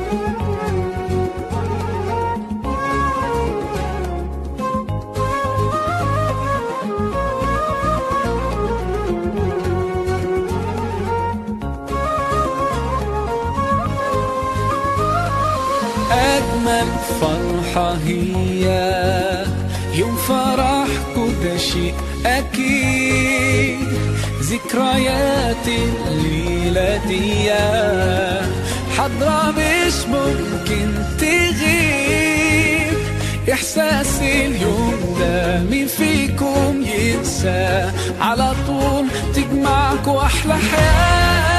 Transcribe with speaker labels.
Speaker 1: أجمل فرحة هي يوم فرحكوا ده شيء أكيد ذكريات الليلة دي حضرة مش ممكن تغيب إحساس اليوم ده مين فيكم ينسى على طول تجمعكوا أحلى حياة